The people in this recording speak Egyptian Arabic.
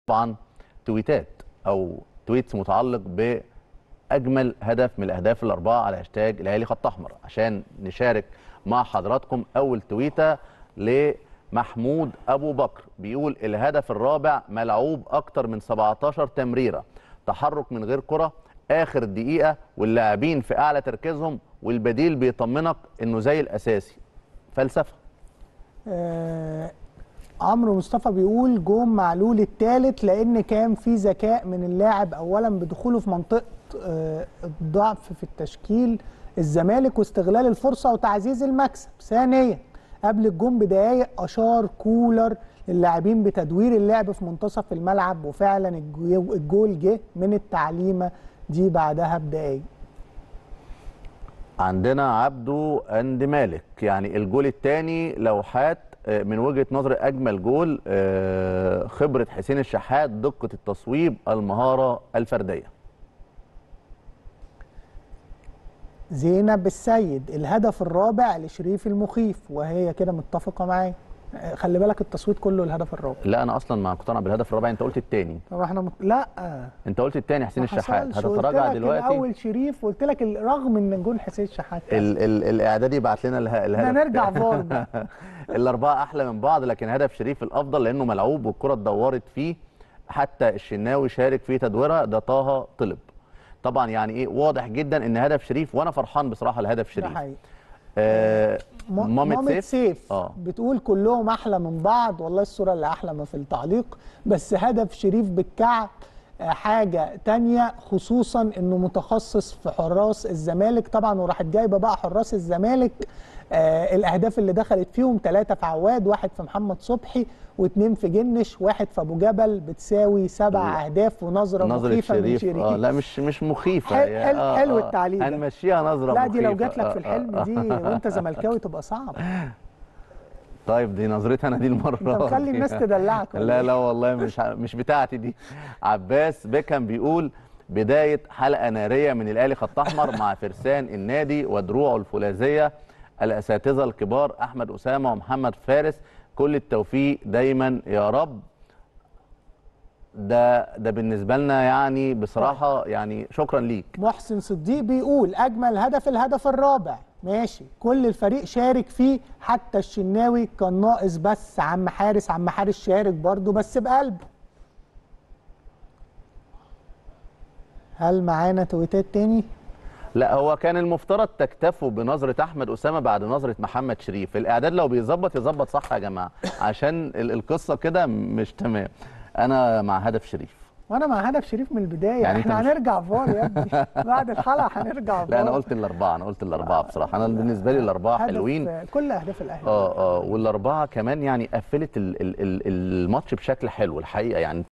طبعا تويتات او تويتس متعلق باجمل هدف من الاهداف الاربعه على هاشتاج الاهلي خط احمر عشان نشارك مع حضراتكم اول تويته لمحمود ابو بكر بيقول الهدف الرابع ملعوب اكتر من 17 تمريره تحرك من غير كره اخر دقيقه واللاعبين في اعلى تركيزهم والبديل بيطمنك انه زي الاساسي فلسفه آه عمرو مصطفى بيقول جون معلول الثالث لان كان في ذكاء من اللاعب اولا بدخوله في منطقه آه الضعف في التشكيل الزمالك واستغلال الفرصه وتعزيز المكسب ثانيا قبل الجون بدقايق اشار كولر للاعبين بتدوير اللعب في منتصف الملعب وفعلا الجو- الجول جه من التعليمه دي بعدها بدقايق عندنا عبده اند مالك يعني الجول الثاني لوحات آه، من وجهه نظر اجمل جول آه، خبره حسين الشحات دقه التصويب المهاره الفرديه زينب السيد الهدف الرابع لشريف المخيف وهي كده متفقه معايا آه، خلي بالك التصويت كله الهدف الرابع لا انا اصلا ما مقتنع بالهدف الرابع انت قلت الثاني طب احنا مت... لا انت قلت الثاني حسين ما الشحات حصلش. قلت هتتراجع لك دلوقتي الاول شريف وقلت لك ال- رغم ان جون حسين الشحات ال ال الاعدادي يبعت لنا اله- الهدف احنا نرجع فار بقى. الاربعه احلى من بعض لكن هدف شريف الافضل لانه ملعوب والكره اتدورت فيه حتى الشناوي شارك في تدويرها ده طه طلب طبعا يعني ايه واضح جدا ان هدف شريف وانا فرحان بصراحه لهدف ده شريف حقيقي آه م- مامة مامة سيف, سيف اه بتقول كلهم احلى من بعض والله الصوره اللي احلى ما في التعليق بس هدف شريف بالكعب آه، حاجه تانية خصوصا انه متخصص في حراس الزمالك طبعا وراحت جايبه بقى حراس الزمالك آه الاهداف اللي دخلت فيهم ثلاثه في عواد واحد في محمد صبحي واثنين في جنش واحد في ابو جبل بتساوي سبع لا. اهداف ونظره نظرة مخيفه من شريف شريف اه لا مش مش مخيفه حل- يا- حل- آه حلو آه التعليق ده. هنمشيها نظره لا دي لو مخيفة. جات لك آه، في الحلم آه، دي وانت زملكاوي تبقى صعب طيب دي نظرتي انا دي المره انت مخلي الناس تدلعك ولا لا إيه؟ لا والله مش ع- مش بتاعتي دي عباس بيكهام بيقول بدايه حلقه ناريه من الاهلي خط احمر مع فرسان النادي ودروعه الفولاذيه الاساتذه الكبار احمد اسامه ومحمد فارس كل التوفيق دايما يا رب ده ده بالنسبه لنا يعني بصراحه يعني شكرا ليك محسن صديق بيقول اجمل هدف الهدف الرابع ماشي كل الفريق شارك فيه حتى الشناوي كان ناقص بس عم حارس عم حارس شارك برضه بس بقلبه هل معانا تويتات تاني لا هو كان المفترض تكتفوا بنظره احمد اسامه بعد نظره محمد شريف الاعداد لو بيظبط يظبط صح يا جماعه عشان ال- القصه كده مش تمام انا مع هدف شريف وانا مع هدف شريف من البدايه يعني يعني أنت احنا مش- هنرجع فار يا ابني بعد الحلقه هنرجع فار لا انا قلت الاربعه انا قلت الاربعه بصراحه انا بالنسبه لي الاربعه هدف- حلوين كل اهداف الاهلي اه اه والاربعه كمان يعني قفلت ال- ال- ال- الماتش بشكل حلو الحقيقه يعني